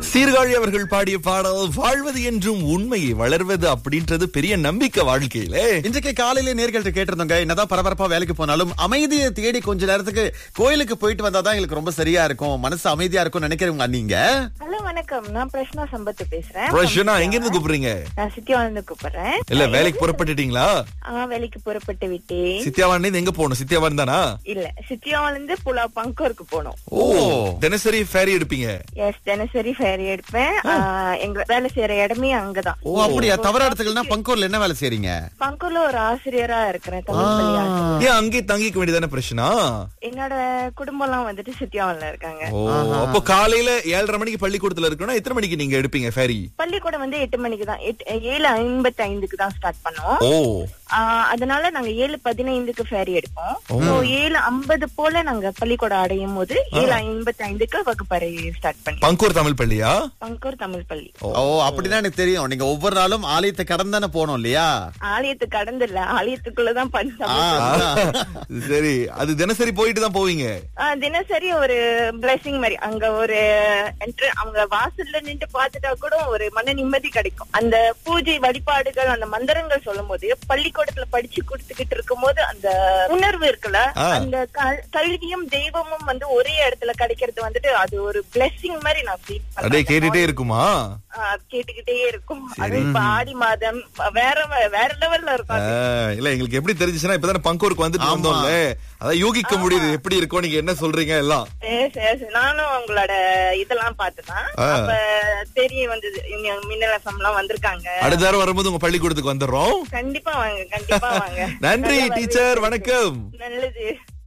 சீர்காழி அவர்கள் பாடிய பாடல் வாழ்வது என்றும் உண்மையை வளர்வது அப்படின்றது பெரிய நம்பிக்கை வாழ்க்கையில இன்றைக்கு காலையில நேர்கள்ட்ட கேட்டிருந்தோங்க என்னதான் பரபரப்பா வேலைக்கு போனாலும் அமைதியை தேடி கொஞ்ச நேரத்துக்கு கோயிலுக்கு போயிட்டு வந்தாதான் எங்களுக்கு ரொம்ப சரியா இருக்கும் மனசு அமைதியா இருக்கும் நினைக்கிறவங்க நீங்க ஹலோ வணக்கம் நான் பிரஷ்னா சம்பத் பேசுறேன் பிரஷனா எங்க இருந்து கூப்பிடுறீங்க நான் சித்தியாவிலிருந்து கூப்பிடுறேன் இல்ல வேலைக்கு புறப்பட்டுட்டீங்களா ஆ வேலைக்கு புறப்பட்டு விட்டேன் சித்தியாவான் இருந்து எங்க போகணும் சித்தியாவான் தானா இல்ல சித்தியாவிலிருந்து புலா பங்கூருக்கு போனோம் ஓ தினசரி ஃபேரி எடுப்பீங்க எஸ் தினசரி ஃபேரி எடுப்பேன் ஆ, எங்க வேலை செய்யற இடமே அங்கதான் ஓ அப்படியா தவறா இடத்துக்குன்னா பங்கூர்ல என்ன வேலை செய்றீங்க பங்கூர்ல ஒரு ஆசிரியரா இருக்கிறேன் தமிழ் பள்ளி ஆசிரியர் ஏன் அங்கேயே தங்கிக்க வேண்டியதானே பிரச்சனா என்னோட குடும்பம் எல்லாம் வந்துட்டு சித்தியாவில இருக்காங்க ஓ அப்போ காலையில ஏழரை மணிக்கு பள்ளிக்கூடத்துல இருக்கணும் எத்தனை மணிக்கு நீங்க எடுப்பீங்க ஃபேரி பள்ளிக்கூடம் வந்து எட்டு மணிக்கு தான் எட்டு- ஏழு ஐம்பத்தி ஐந்துக்கு தான் ஸ்டார்ட் பண்ணோம் ஓ ஆ, அதனால நாங்க ஏழு பதினைந்துக்கு ஃபேரி எடுப்போம் So, ஏழு ஐம்பது போல நாங்க பள்ளிக்கூடம் அடையும் போது ஏழு ஐம்பத்தி ஐந்துக்கு வகுப்பறை ஸ்டார்ட் பண்ணி பங்கூர் தமிழ் பள்ளியா பங்கூர் தமிழ் பள்ளி ஓ அப்படிதான் எனக்கு தெரியும் நீங்க ஒவ்வொரு நாளும் ஆலயத்தை கடந்து தானே போனோம் இல்லையா ஆலயத்து கடந்து இல்ல ஆலயத்துக்குள்ளதான் பண்ணி ஆ, அதுதான். சரி அது தினசரி போயிட்டு தான் போவீங்க ஆ, தினசரி ஒரு பிளஸிங் மாதிரி அங்க ஒரு enter- அவங்க வாசல்ல நின்று பார்த்துட்டா கூட ஒரு மன நிம்மதி கிடைக்கும் அந்த பூஜை வழிபாடுகள் அந்த மந்திரங்கள் சொல்லும் போது பள்ளிக்கூடத்துல படிச்சு கொடுத்துக்கிட்டு இருக்கும் போது அந்த உணர்வு இருக்குல்ல ஆ. அந்த கல்- கல்வியும் தெய்வமும் வந்து ஒரே இடத்துல கிடைக்கிறது வந்துட்டு அது ஒரு பிளெஸிங் மாதிரி நான் ஃபீல் அப்படியே கேட்டுட்டே இருக்குமா கேட்டுக்கிட்டே இருக்கும் அது இப்ப ஆடி மாதம் வேற வேற லெவல்ல இருக்கும் அது. ஆ, இல்ல எங்களுக்கு எப்படி தெரிஞ்சுச்சுன்னா இப்பதானே பங்கூருக்கு வந்துட்டு ஆமா. வந்தோம்ல அதான் யூகிக்க முடியுது எப்படி இருக்கும் நீங்க என்ன சொல்றீங்க எல்லாம் Yes, yes. நானும் உங்களோட இதெல்லாம் பார்த்துதான் ஆ. அப்ப தெரிய வந்தது இங்க மின்னலசம் எல்லாம் வந்திருக்காங்க அடுத்த வாரம் வரும்போது உங்க பள்ளிக்கூடத்துக்கு வந்துடுறோம் கண்டிப்பா வாங்க கண்டிப்பா வாங்க நன்றி நல்ல டீச்சர் வரவேற்பு. வணக்கம் நல்லது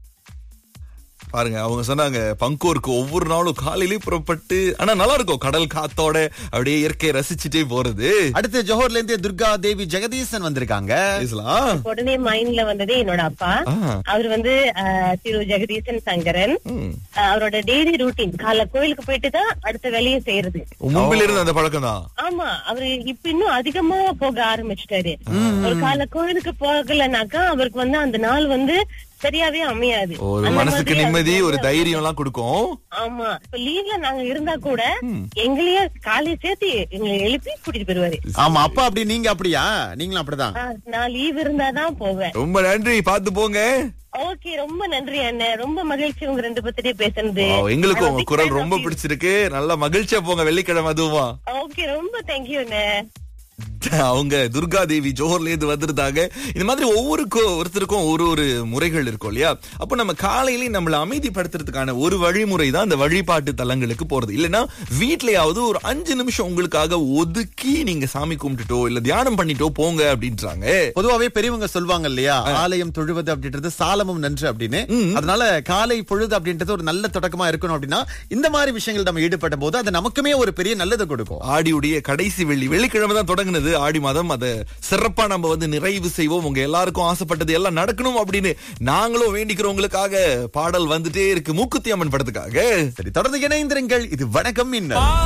பாருங்க அவங்க சொன்னாங்க பங்கூருக்கு ஒவ்வொரு நாளும் காலையிலயே புறப்பட்டு ஆனா நல்லா இருக்கும் கடல் காத்தோட அப்படியே இயற்கையை ரசிச்சுட்டே போறது அடுத்து ஜோஹர்ல இருந்து துர்கா தேவி ஜெகதீசன் வந்திருக்காங்க பேசலாம் உடனே மைண்ட்ல வந்தது என்னோட அப்பா ஆ. அவர் வந்து அஹ், திரு ஜெகதீசன் சங்கரன் ம். அஹ், அவரோட டெய்லி ரூட்டீன் காலைல கோயிலுக்கு போயிட்டு தான் அடுத்த வேலையை செய்யறது மும்பில் இருந்து அந்த பழக்கம் தான் ஆமா அவரு இப்ப இன்னும் அதிகமா போக ஆரம்பிச்சிட்டாரு ஒரு காலைல கோயிலுக்கு போகலனாக்கா அவருக்கு வந்து அந்த நாள் வந்து சரியாவே அமையாது ஒரு அந்த மனசுக்கு மாதிரி நிம்மதி அவருக்கு ஒரு வந்து- தைரியம் எல்லாம் கொடுக்கும் ஆமா இப்ப லீவ்ல நாங்க இருந்தா கூட எங்களையே காலையை சேர்த்து எங்களை எழுப்பி கூட்டிட்டு போயிருவாரு ஆமா அப்பா அப்படி நீங்க அப்படியா நீங்களும் அப்படிதான் ஆ, நான் லீவ் இருந்தாதான் போவேன் ரொம்ப நன்றி பார்த்து போங்க ஓகே ரொம்ப நன்றி அண்ணன் ரொம்ப மகிழ்ச்சி உங்க ரெண்டு பத்திரியே பேசுனது Wow, எங்களுக்கு I'm a உங்க big குரல் fan ரொம்ப of you. பிடிச்சிருக்கு நல்லா மகிழ்ச்சியா போங்க வெள்ளிக்கிழமை அதுவா ஓகே ரொம்ப தேங்க்யூ அண்ணன் அவங்க துர்கா தேவி ஜோஹர்ல இருந்து வந்திருந்தாங்க இந்த மாதிரி ஒவ்வொருக்கும் ஒருத்தருக்கும் ஒரு ஒரு முறைகள் இருக்கும் இல்லையா அப்போ நம்ம காலையிலேயே நம்மள அமைதிப்படுத்துறதுக்கான ஒரு வழிமுறை தான் அந்த வழிபாட்டு தலங்களுக்கு போறது இல்லைன்னா வீட்லயாவது ஒரு அஞ்சு நிமிஷம் உங்களுக்காக ஒதுக்கி நீங்க சாமி கும்பிட்டுட்டோ இல்ல தியானம் பண்ணிட்டோ போங்க அப்படின்றாங்க பொதுவாவே பெரியவங்க சொல்லுவாங்க இல்லையா ஆலயம் தொழுவது அப்படின்றது சாலமும் நன்று அப்படின்னு அதனால காலை பொழுது அப்படின்றது ஒரு நல்ல தொடக்கமா இருக்கணும் அப்படின்னா இந்த மாதிரி விஷயங்கள் நம்ம ஈடுபட்ட போது அது நமக்குமே ஒரு பெரிய நல்லதை கொடுக்கும் ஆடியுடைய கடைசி வெள்ளி வெள்ளிக்கிழமை தான் தொடங்குனது ஆடி மாதம் அதை சிறப்பா நம்ம வந்து நிறைவு செய்வோம் உங்க எல்லாருக்கும் ஆசைப்பட்டது எல்லாம் நடக்கணும் அப்படின்னு நாங்களும் வேண்டிக்கிறவங்களுக்காக பாடல் வந்துட்டே இருக்கு மூக்குத்தி அம்மன் படத்துக்காக சரி தொடர்ந்து இணைந்திருங்கள் இது வணக்கம் இன்னும்